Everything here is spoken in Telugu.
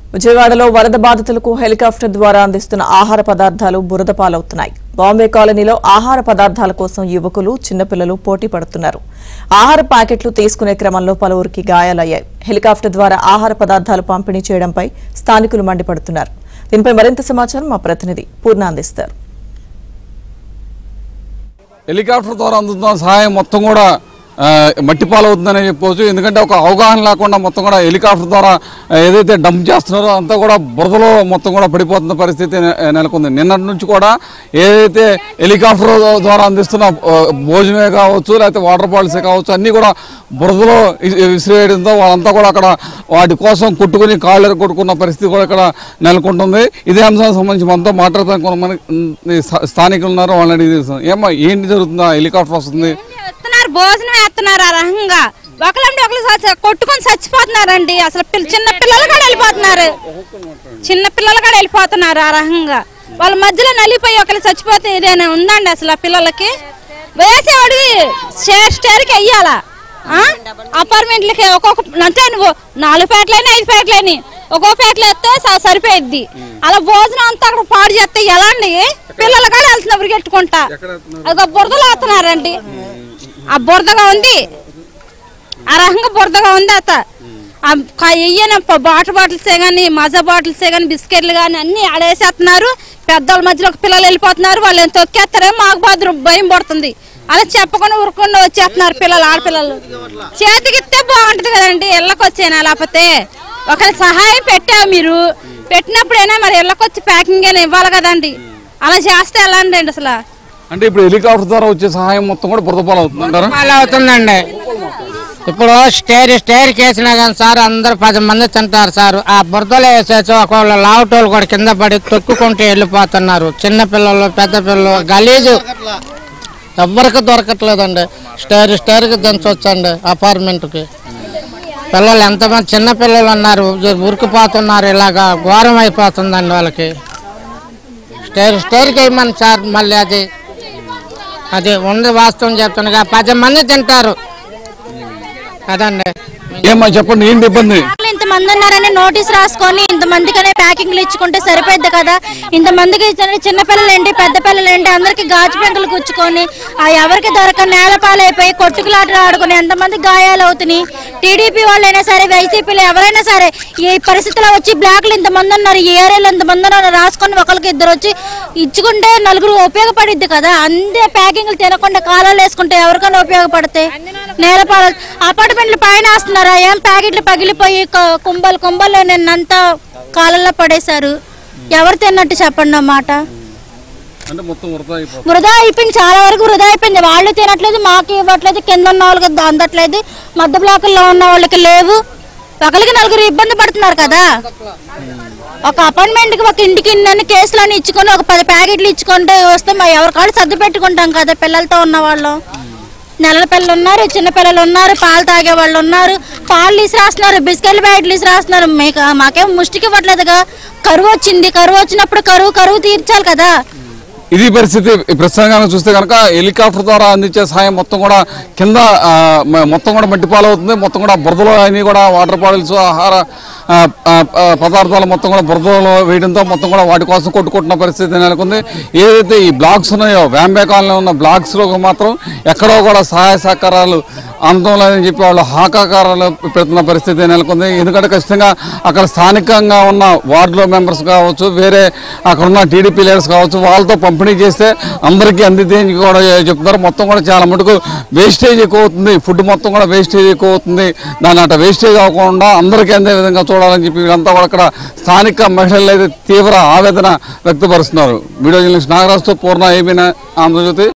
విజయవాడలో వరద బాధితులకు హెలికాప్టర్ ద్వారా అందిస్తున్న ఆహార పదార్థాలు బురద పాలవుతున్నాయి బాంబే కాలనీలో ఆహార పదార్థాల కోసం యువకులు చిన్నపిల్లలు పోటీ పడుతున్నారు ఆహార ప్యాకెట్లు తీసుకునే క్రమంలో పలువురికి గాయాలయ్యాయి హెలికాప్టర్ ద్వారా ఆహార పదార్థాలు పంపిణీ చేయడంపై స్థానికులు మండిపడుతున్నారు దీనిపై మరింత సమాచారం మా ప్రతినిధి పూర్ణ అందిస్తారు హెలికాప్టర్ ద్వారా అందుతున్న సహాయం మొత్తం కూడా ఆ, మట్టిపాలవుతుందని చెప్పవచ్చు ఎందుకంటే ఒక అవగాహన లేకుండా మొత్తం కూడా హెలికాప్టర్ ద్వారా ఆ, ఏదైతే డంప్ చేస్తున్నారో అంతా కూడా బురదలో మొత్తం కూడా పడిపోతున్న పరిస్థితి నె- నెలకొంది నిన్నటి నుంచి కూడా ఏదైతే హెలికాప్టర్ ద్వారా అందిస్తున్న ఆ, భోజనమే కావచ్చు లేకపోతే వాటర్ బాటిల్సే కావచ్చు అన్నీ కూడా బురదలో ఇ- విసిరేయడంతో వాళ్ళంతా కూడా అక్కడ వాటి కోసం కొట్టుకుని కాళ్ళు కొట్టుకున్న పరిస్థితి కూడా ఇక్కడ నెలకొంటుంది ఇదే అంశానికి సంబంధించి మనతో మాట్లాడతానికి కొంతమంది ఉమ్, స్థా- స్థానికులు ఉన్నారు వాళ్ళని అడిగి తెలుస్తాం. ఏమ్మా ఏంటి జరుగుతుందా హెలికాప్టర్ వస్తుంది వేస్తున్నారు భోజనం వేస్తున్నారు ఆ రకంగా ఒకళ్ళంటే ఒకరు చచ్చి- కొట్టుకొని చచ్చిపోతున్నారండి అసలు పిల్ల- చిన్న పిల్లలు కూడా వెళ్ళిపోతున్నారు చిన్న పిల్లలు కూడా వెళ్ళిపోతున్నారు ఆ రకంగా వాళ్ళ మధ్యలో నలిపోయి ఒకరు చచ్చిపోతే ఇదేనా ఉందండి అసలు ఆ పిల్లలకి వేసేవాడు స్టేర్కి వెయ్యాలా అపార్ట్మెంట్లకి ఒక్కొక్క అంతే నువ్వు నాలుగు ప్యాట్లైనా ఐదు ప్యాట్లైనా ఒక్కో ప్యాట్లు వేస్తే స- సరిపోయిద్ది అలా భోజనం అంతా అక్కడ పాడు చేస్తే ఎలా అండి పిల్లలు కూడా వెళ్తున్నారు పరిగెట్టుకుంటా అదిగో బురదలో వేస్తున్నారండి ఆ బురదగా ఉంది ఆ రకంగా బురదగా ఉంది అత వెయ్యన వాటర్ బాటిల్సే కానీ మజా బాటిల్సే కానీ బిస్కెట్లు కానీ అన్ని ఆడేసేస్తున్నారు పెద్దోళ్ళ మధ్యలో పిల్లలు వెళ్ళిపోతున్నారు వాళ్ళు ఏం తొక్కేస్తారేమో మాకు భద్రం భయం పడుతుంది అలా చెప్పకుండా ఊరుకుండా వచ్చేస్తున్నారు పిల్లలు ఆడపిల్లలు చేతికిస్తే బాగుంటది కదండి ఇళ్ళకి వచ్చేనా లేకపోతే ఒకరి సహాయం పెట్టావు మీరు పెట్టినప్పుడైనా మరి ఇళ్ళకి వచ్చి ప్యాకింగ్ అయినా ఇవ్వాలి కదండి అలా చేస్తే ఎలా అండి అసలు అంటే ఇప్పుడు హెలికాప్టర్ ద్వారా వచ్చే సహాయం మొత్తం కూడా బురద పాలవుతుంది అంటారా అలా అవుతుందండి ఇప్పుడు స్టేర్ స్టేర్ కేసినా కానీ సార్ అందరు పది మంది తింటారు సార్ ఆ బురదలో వేసేసి ఒకవేళ లావుటోళ్ళు కూడా కింద పడి తొక్కుకుంటూ వెళ్ళిపోతున్నారు చిన్న పిల్లలు పెద్ద పిల్లలు గలీజు ఎవ్వరికి దొరకట్లేదండి స్టేర్ స్టేర్కి దించవచ్చండి అపార్ట్మెంట్కి పిల్లలు ఎంతమంది చిన్న పిల్లలు ఉన్నారు ఉరికిపోతున్నారు ఇలాగా ఘోరం అయిపోతుందండి వాళ్ళకి స్టేర్ స్టేర్కి వేయమని సార్ మళ్ళీ అది అది ఉంది వాస్తవం చెప్తున్నా పది మంది తింటారు అదండి ఏమ్మా చెప్పండి ఏంటి ఇబ్బంది వాళ్ళు ఇంతమంది ఉన్నారని నోటీస్ రాసుకొని ఇంతమందికనే ప్యాకింగ్లు ఇచ్చుకుంటే సరిపోద్ది కదా ఇంతమందికి ఇచ్చిన చిన్న పిల్లలు ఏంటి పెద్ద పిల్లలు ఏంటి అందరికి గాజు పెంకులు గుచ్చుకొని ఆ ఎవరికి దొరక నేలపాలైపోయి కొట్టుకులాటలు ఆడుకొని ఎంతమంది గాయాలు అవుతున్నాయి టీడీపీ వాళ్ళైనా సరే వైసీపీలు ఎవరైనా సరే ఈ పరిస్థితిలో వచ్చి బ్లాక్లు ఇంతమంది ఉన్నారు ఈ ఏరియాలో ఇంతమంది ఉన్నారు రాసుకొని ఒకరికి ఇద్దరు వచ్చి ఇచ్చుకుంటే నలుగురు ఉపయోగపడిద్ది కదా అందే ప్యాకింగ్లు తినకుండా కాలాలు వేసుకుంటే ఎవరికైనా ఉపయోగపడతాయి నేలపాల అపార్ట్మెంట్లు పైన వేస్తున్నారా ఏం ప్యాకెట్లు పగిలిపోయి క- కుంభలు కుంభలు నిన్నంతా కాలంలో పడేశారు ఎవరు తిన్నట్టు చెప్పండి అన్నమాట అంటే మొత్తం వృధా అయిపోతుంది వృధా అయిపోయింది చాలా వరకు వృధా అయిపోయింది వాళ్ళు తినట్లేదు మాకు ఇవ్వట్లేదు కింద ఉన్న వాళ్ళకి అందట్లేదు మధ్య బ్లాకుల్లో ఉన్న వాళ్ళకి లేవు ఒకరికి నలుగురు ఇబ్బంది పడుతున్నారు కదా ఒక అపార్ట్మెంట్ కి ఒక ఇంటికి ఇన్ని కేసులని ఇచ్చుకొని ఒక పది ప్యాకెట్లు ఇచ్చుకుంటే వస్తే మా ఎవరి కాళ్ళు సర్దు పెట్టుకుంటాం కదా పిల్లలతో ఉన్న వాళ్ళు నెలల పిల్లలు ఉన్నారు చిన్న పిల్లలు ఉన్నారు పాలు తాగే వాళ్ళు ఉన్నారు పాలు తీసి రాస్తున్నారు బిస్కెట్లు ప్యాకెట్లు తీసి రాస్తున్నారు మీకు మాకేం ముష్టికి ఇవ్వట్లేదుగా కరువు వచ్చింది కరువు వచ్చినప్పుడు కరువు కరువు తీర్చాలి కదా ఇది పరిస్థితి ఈ ప్రస్తుతంగా చూస్తే కనుక హెలికాప్టర్ ద్వారా అందించే సహాయం మొత్తం కూడా కింద ఆ, మ- మొత్తం కూడా మట్టి పాలవుతుంది మొత్తం కూడా బురదలో అన్ని కూడా వాటర్ బాటిల్స్ ఆహార ఆ, ఆ, ఆ, పదార్థాలు మొత్తం కూడా బురదలో వేయడంతో మొత్తం కూడా వాటి కోసం కొట్టుకుంటున్న పరిస్థితి నెలకొంది ఏదైతే ఈ బ్లాక్స్ ఉన్నాయో వ్యాంబే కాలనీలో ఉన్న బ్లాక్స్ లో మాత్రం ఎక్కడో కూడా సహాయ సహకారాలు అందం లేదని చెప్పి వాళ్ళు హాకాకారాలు పెడుతున్న పరిస్థితి నెలకొంది ఎందుకంటే ఖచ్చితంగా అక్కడ స్థానికంగా ఉన్న వార్డులో మెంబర్స్ కావచ్చు వేరే అక్కడ ఉన్న టీడీపీ లీడర్స్ కావచ్చు వాళ్ళతో పంపిణీ చేస్తే అందరికీ అందితే అని కూడా చెప్తున్నారు మొత్తం కూడా చాలా మటుకు వేస్టేజ్ ఎక్కువ అవుతుంది ఫుడ్ మొత్తం కూడా వేస్టేజ్ ఎక్కువ అవుతుంది దాని అట్లా వేస్టేజ్ అవ్వకుండా అందరికీ అందే విధంగా చూడాలని చెప్పి వీళ్ళంతా కూడా ఇక్కడ స్థానిక మహిళలు అయితే తీవ్ర ఆవేదన వ్యక్తపరుస్తున్నారు వీడియో జర్నలిస్ట్ నాగరాజుతో పూర్ణ ఏమైనా ఆంధ్రజ్యోతి